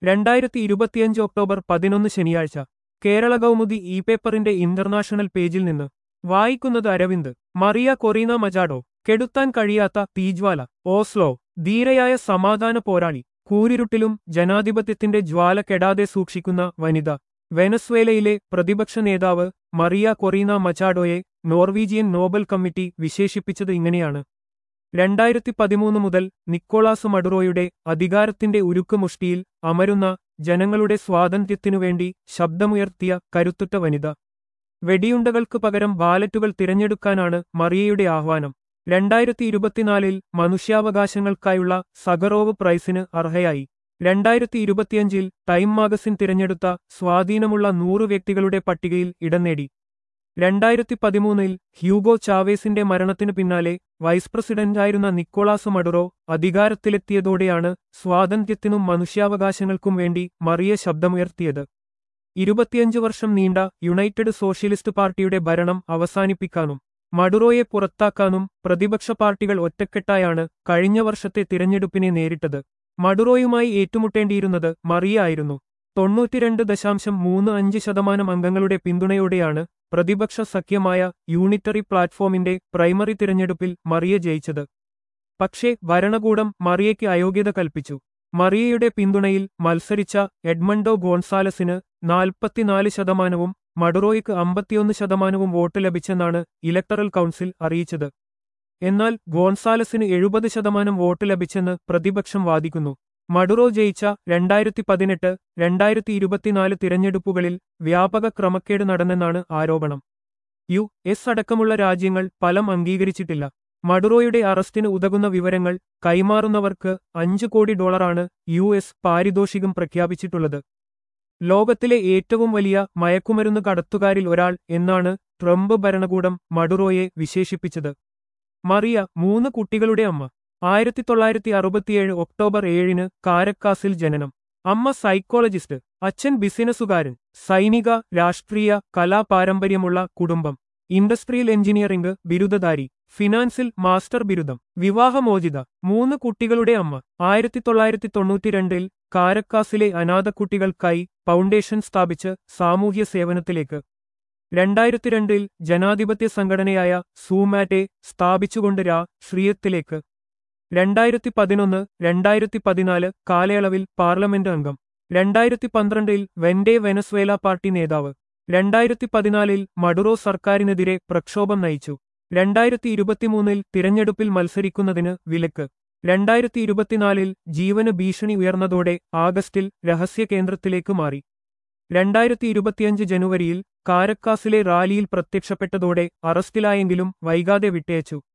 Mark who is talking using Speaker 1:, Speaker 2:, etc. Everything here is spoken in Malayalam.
Speaker 1: രണ്ടായിരത്തി ഇരുപത്തിയഞ്ച് ഒക്ടോബർ പതിനൊന്ന് ശനിയാഴ്ച കേരള കൗമുദി ഇ പേപ്പറിന്റെ ഇന്റർനാഷണൽ പേജിൽ നിന്ന് വായിക്കുന്നത് അരവിന്ദ് മറിയ കൊറീന മജാഡോ കെടുത്താൻ കഴിയാത്ത തീജ്വാല ഓസ്ലോ ധീരയായ സമാധാന പോരാളി കൂരിരുട്ടിലും ജനാധിപത്യത്തിന്റെ ജ്വാല കെടാതെ സൂക്ഷിക്കുന്ന വനിത വെനസ്വേലയിലെ പ്രതിപക്ഷ നേതാവ് മറിയ കൊറീന മച്ചാഡോയെ നോർവീജിയൻ നോബൽ കമ്മിറ്റി വിശേഷിപ്പിച്ചത് ഇങ്ങനെയാണ് രണ്ടായിരത്തി പതിമൂന്ന് മുതൽ നിക്കോളാസ് മഡുറോയുടെ അധികാരത്തിന്റെ ഉരുക്കുമുഷ്ടിയിൽ അമരുന്ന ജനങ്ങളുടെ സ്വാതന്ത്ര്യത്തിനുവേണ്ടി ശബ്ദമുയർത്തിയ കരുത്തുറ്റ വനിത വെടിയുണ്ടകൾക്ക് പകരം ബാലറ്റുകൾ തിരഞ്ഞെടുക്കാനാണ് മറിയയുടെ ആഹ്വാനം രണ്ടായിരത്തി ഇരുപത്തിനാലിൽ മനുഷ്യാവകാശങ്ങൾക്കായുള്ള സഗറോവ് പ്രൈസിന് അർഹയായി രണ്ടായിരത്തി ഇരുപത്തിയഞ്ചിൽ ടൈം മാഗസിൻ തിരഞ്ഞെടുത്ത സ്വാധീനമുള്ള നൂറ് വ്യക്തികളുടെ പട്ടികയിൽ ഇടം നേടി രണ്ടായിരത്തി പതിമൂന്നിൽ ഹ്യൂഗോ ചാവേസിന്റെ മരണത്തിനു പിന്നാലെ വൈസ് പ്രസിഡന്റായിരുന്ന നിക്കോളാസ് മഡുറോ അധികാരത്തിലെത്തിയതോടെയാണ് സ്വാതന്ത്ര്യത്തിനും മനുഷ്യാവകാശങ്ങൾക്കും വേണ്ടി മറിയ ശബ്ദമുയർത്തിയത് ഇരുപത്തിയഞ്ച് വർഷം നീണ്ട യുണൈറ്റഡ് സോഷ്യലിസ്റ്റ് പാർട്ടിയുടെ ഭരണം അവസാനിപ്പിക്കാനും മഡുറോയെ പുറത്താക്കാനും പ്രതിപക്ഷ പാർട്ടികൾ ഒറ്റക്കെട്ടായാണ് കഴിഞ്ഞ വർഷത്തെ തിരഞ്ഞെടുപ്പിനെ നേരിട്ടത് മഡുറോയുമായി ഏറ്റുമുട്ടേണ്ടിയിരുന്നത് മറിയ ആയിരുന്നു തൊണ്ണൂറ്റിരണ്ട് ദശാംശം മൂന്ന് അഞ്ച് ശതമാനം അംഗങ്ങളുടെ പിന്തുണയോടെയാണ് പ്രതിപക്ഷ സഖ്യമായ യൂണിറ്ററി പ്ലാറ്റ്ഫോമിന്റെ പ്രൈമറി തിരഞ്ഞെടുപ്പിൽ മറിയ ജയിച്ചത് പക്ഷേ ഭരണകൂടം മറിയയ്ക്ക് അയോഗ്യത കൽപ്പിച്ചു മറിയയുടെ പിന്തുണയിൽ മത്സരിച്ച എഡ്മണ്ടോ ഗോൺസാലസിന് നാൽപ്പത്തിനാല് ശതമാനവും മഡുറോയ്ക്ക് അമ്പത്തിയൊന്ന് ശതമാനവും വോട്ട് ലഭിച്ചെന്നാണ് ഇലക്ടറൽ കൗൺസിൽ അറിയിച്ചത് എന്നാൽ ഗോൺസാലസിന് എഴുപത് ശതമാനം വോട്ട് ലഭിച്ചെന്ന് പ്രതിപക്ഷം വാദിക്കുന്നു മഡുറോ ജയിച്ച രണ്ടായിരത്തി പതിനെട്ട് രണ്ടായിരത്തി ഇരുപത്തിനാല് തിരഞ്ഞെടുപ്പുകളിൽ വ്യാപക ക്രമക്കേട് നടന്നെന്നാണ് ആരോപണം യു എസ് അടക്കമുള്ള രാജ്യങ്ങൾ ഫലം അംഗീകരിച്ചിട്ടില്ല മഡുറോയുടെ അറസ്റ്റിന് ഉതകുന്ന വിവരങ്ങൾ കൈമാറുന്നവർക്ക് അഞ്ചു കോടി ഡോളറാണ് യു എസ് പാരിതോഷികം പ്രഖ്യാപിച്ചിട്ടുള്ളത് ലോകത്തിലെ ഏറ്റവും വലിയ മയക്കുമരുന്ന് കടത്തുകാരിൽ ഒരാൾ എന്നാണ് ട്രംപ് ഭരണകൂടം മഡുറോയെ വിശേഷിപ്പിച്ചത് മറിയ മൂന്ന് കുട്ടികളുടെ അമ്മ ആയിരത്തി തൊള്ളായിരത്തി അറുപത്തിയേഴ് ഒക്ടോബർ ഏഴിന് കാരക്കാസിൽ ജനനം അമ്മ സൈക്കോളജിസ്റ്റ് അച്ഛൻ ബിസിനസ്സുകാരൻ സൈനിക രാഷ്ട്രീയ കലാപാരമ്പര്യമുള്ള കുടുംബം ഇൻഡസ്ട്രിയൽ എഞ്ചിനീയറിംഗ് ബിരുദധാരി ഫിനാൻസിൽ മാസ്റ്റർ ബിരുദം വിവാഹമോചിത മൂന്ന് കുട്ടികളുടെ അമ്മ ആയിരത്തി തൊള്ളായിരത്തി തൊണ്ണൂറ്റിരണ്ടിൽ കാരക്കാസിലെ അനാഥ കുട്ടികൾക്കായി ഫൗണ്ടേഷൻ സ്ഥാപിച്ച് സാമൂഹ്യ സേവനത്തിലേക്ക് രണ്ടായിരത്തി രണ്ടിൽ ജനാധിപത്യ സംഘടനയായ സൂമാറ്റെ സ്ഥാപിച്ചുകൊണ്ട് രാഷ്ട്രീയത്തിലേക്ക് രണ്ടായിരത്തി പതിനൊന്ന് രണ്ടായിരത്തി പതിനാല് കാലയളവിൽ പാർലമെന്റ് അംഗം രണ്ടായിരത്തി പന്ത്രണ്ടിൽ വെൻഡെ വെനസ്വേല പാർട്ടി നേതാവ് രണ്ടായിരത്തി പതിനാലിൽ മഡുറോ സർക്കാരിനെതിരെ പ്രക്ഷോഭം നയിച്ചു രണ്ടായിരത്തി ഇരുപത്തിമൂന്നിൽ തിരഞ്ഞെടുപ്പിൽ മത്സരിക്കുന്നതിന് വിലക്ക് രണ്ടായിരത്തി ഇരുപത്തിനാലിൽ ജീവന് ഭീഷണി ഉയർന്നതോടെ ആഗസ്റ്റിൽ രഹസ്യ കേന്ദ്രത്തിലേക്ക് മാറി രണ്ടായിരത്തി ഇരുപത്തിയഞ്ച് ജനുവരിയിൽ കാരക്കാസിലെ റാലിയിൽ പ്രത്യക്ഷപ്പെട്ടതോടെ അറസ്റ്റിലായെങ്കിലും വൈകാതെ വിട്ടയച്ചു